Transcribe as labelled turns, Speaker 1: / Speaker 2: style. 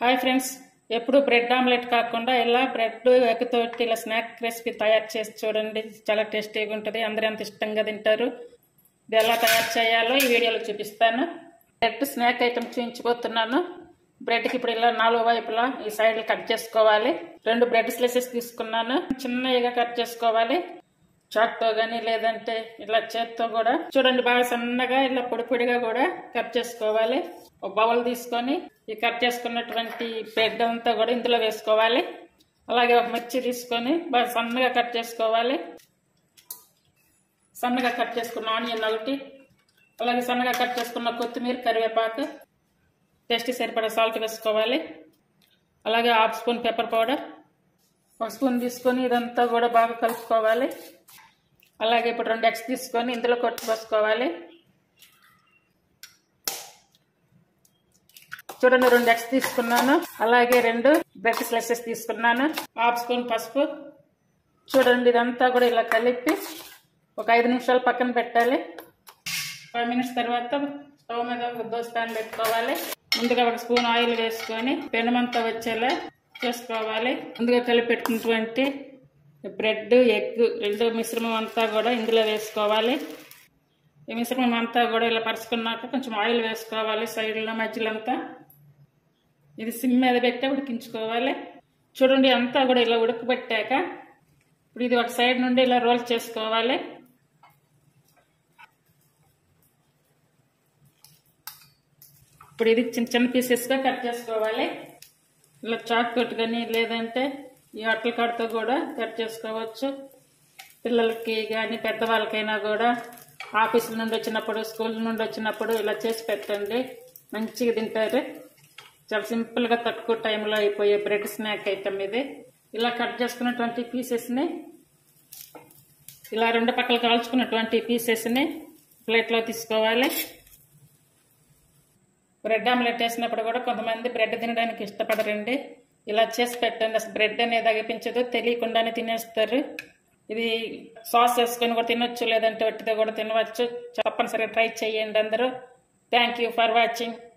Speaker 1: hi friends ఎప్పుడు bread omelette కాకుండా ఇలా బ్రెడ్ ఎగ్తోటి ఇలా స్నాక్ రెసిపీ తయారు చేసి చూడండి చాలా టేస్టీగా ఉంటుంది అందరూ ఎంత ఇష్టంగా తింటారు ఇది ఎలా తయారు చేయాలో ఈ వీడియోలో చూపిస్తాను బ్రెడ్ స్నాక్ ఐటమ్ చూపించబోతున్నాను బ్రెడ్కి ఇప్పుడు ఇలా నాలుగు వైపులా ఈ సైడ్లు కట్ చేసుకోవాలి రెండు బ్రెడ్ స్లైసెస్ తీసుకున్నాను చిన్నగా కట్ చేసుకోవాలి చాక్తో కానీ లేదంటే ఇలా చేత్తో కూడా చూడండి బాగా సన్నగా ఇలా పొడి పొడిగా కూడా కట్ చేసుకోవాలి ఒక బౌల్ తీసుకొని ఈ కట్ చేసుకున్నటువంటి బ్రెడ్ అంతా కూడా ఇందులో వేసుకోవాలి అలాగే ఒక మిర్చి తీసుకొని బాగా సన్నగా కట్ చేసుకోవాలి సన్నగా కట్ చేసుకున్న ఆనియన్ ఒకటి అలాగే సన్నగా కట్ చేసుకున్న కొత్తిమీర కరివేపాకు టేస్ట్ సరిపడా సాల్ట్ వేసుకోవాలి అలాగే హాఫ్ స్పూన్ పెప్పర్ పౌడర్ ఒక స్పూన్ తీసుకొని ఇదంతా కూడా బాగా కలుపుకోవాలి అలాగే ఇప్పుడు రెండు ఎగ్స్ తీసుకొని ఇందులో కొట్టి పోసుకోవాలి చూడండి రెండు ఎగ్స్ తీసుకున్నాను అలాగే రెండు బ్రెడ్ స్లైసెస్ తీసుకున్నాను హాఫ్ స్పూన్ పసుపు చూడండి ఇదంతా కూడా ఇలా కలిపి ఒక ఐదు నిమిషాలు పక్కన పెట్టాలి ఫైవ్ మినిట్స్ తర్వాత స్టవ్ మీద ఒక దోశ ప్యాన్ పెట్టుకోవాలి ముందుగా ఒక స్పూన్ ఆయిల్ వేసుకొని పెనుమంతా వచ్చేలా చేసుకోవాలి ముందుగా కలిపి పెట్టుకున్నటువంటి బ్రెడ్ ఎగ్ రెండు మిశ్రమం అంతా కూడా ఇందులో వేసుకోవాలి ఈ మిశ్రమం అంతా కూడా ఇలా పరుచుకున్నాక కొంచెం ఆయిల్ వేసుకోవాలి సైడ్లో మధ్యలో అంతా ఇది సిమ్ మీద పెట్టి ఉడికించుకోవాలి చూడండి అంతా కూడా ఇలా ఉడకబెట్టాక ఇప్పుడు ఇది ఒక సైడ్ నుండి ఇలా రోల్ చేసుకోవాలి ఇప్పుడు ఇది చిన్న చిన్న పీసెస్గా కట్ చేసుకోవాలి ఇలా చాక్ తోటి కానీ లేదంటే ఈ అట్ల కాడతో కూడా కట్ చేసుకోవచ్చు పిల్లలకి కానీ పెద్దవాళ్ళకైనా కూడా ఆఫీసుల నుండి వచ్చినప్పుడు స్కూల్ నుండి వచ్చినప్పుడు ఇలా చేసి పెట్టండి మంచిగా తింటారు చాలా సింపుల్గా తక్కువ టైంలో అయిపోయే బ్రెడ్ స్నాక్ ఐటమ్ ఇది ఇలా కట్ చేసుకున్నటువంటి పీసెస్ని ఇలా రెండు పక్కల కాల్చుకున్నటువంటి పీసెస్ని ప్లేట్లో తీసుకోవాలి బ్రెడ్ ఆమ్లెట్ వేసినప్పుడు కూడా కొంతమంది బ్రెడ్ తినడానికి ఇష్టపడరండి ఇలా చేసి పెట్టండి అసలు బ్రెడ్ అనేది అగిపించదు తెలియకుండానే తినేస్తారు ఇది సాస్ వేసుకొని కూడా తినొచ్చు లేదంటే వట్టితో కూడా తినవచ్చు తప్పనిసరిగా ట్రై చేయండి అందరూ థ్యాంక్ యూ ఫర్ వాచింగ్